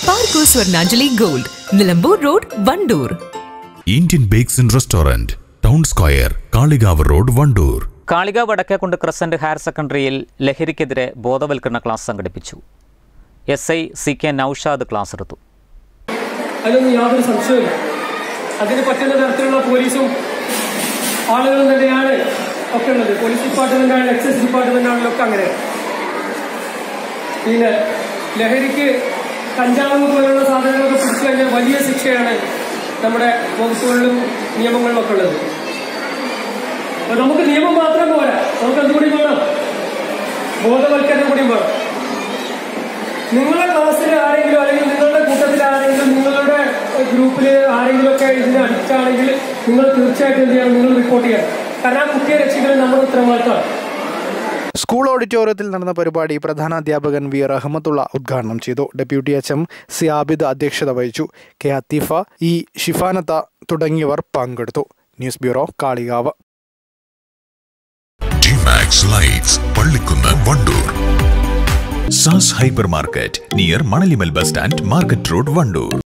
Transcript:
Parco Swarnanjali gold Nilambur road Wandoor Indian bakes and restaurant town square Kalikavu road Wandoor Kalikavu Vadakkekundu crescent higher സെക്കൻഡറിയിൽ ലഹരിക്കെതിരെ ബോധവൽക്കരണ class സംഘടിപ്പിച്ചു S I C K Naushad class എടുത്തു അതിലൊന്നും യാതൊരു സംശയമില്ല അതിന് പറ്റുന്ന തരത്തിലുള്ള പോലീസും ആളുകളും തന്നെയാണ് ഒക്കെ ഉള്ളത് പോലീസ് ഡിപ്പാർട്ട്മെന്റ് ആണ് എക്സൈസ് ഡിപ്പാർട്ട്മെന്റ് ആണെങ്കിലൊക്കെ അങ്ങനെ പിന്നെ ലഹരിക്ക് കഞ്ചാവ് പോലുള്ള സാധനങ്ങളൊക്കെ പിടിച്ചു കഴിഞ്ഞാൽ വലിയ ശിക്ഷയാണ് നമ്മുടെ വകുപ്പുകളിലും നിയമങ്ങളിലൊക്കെ ഉള്ളത് അപ്പൊ നമുക്ക് നിയമം മാത്രം പോരാ നമുക്ക് എന്തുകൂടി വേണം ബോധവൽക്കരണം കൂടി വേണം നിങ്ങളുടെ ക്ലാസ്സിൽ ആരെങ്കിലും അല്ലെങ്കിൽ നിങ്ങളുടെ കൂട്ടത്തിൽ ആരെങ്കിലും നിങ്ങളുടെ ഗ്രൂപ്പിൽ ആരെങ്കിലും ഒക്കെ ഇതിന് അഡിക്റ്റാണെങ്കിൽ നിങ്ങൾ തീർച്ചയായിട്ടും എന്ത് ചെയ്യണം നിങ്ങൾ റിപ്പോർട്ട് ചെയ്യണം കാരണം ആ കുട്ടിയെ രക്ഷിക്കുന്നത് നമ്മുടെ ഉത്തരവാദിത്തമാണ് സ്കൂൾ ഓഡിറ്റോറിയത്തിൽ നടന്ന പരിപാടി പ്രധാന അധ്യാപകൻ വി റഹ്മത്തുള്ള ഉദ്ഘാടനം ചെയ്തു deputy H M C Abid അധ്യക്ഷത വഹിച്ചു കെ അത്തീഫ ഇ ഷിഫാനത്ത തുടങ്ങിയവർ പങ്കെടുത്തു news bureau Kalikavu Gmax lights Pallikkunnu Wandoor സാസ് hyper market near Manalimal bus stand market road Wandoor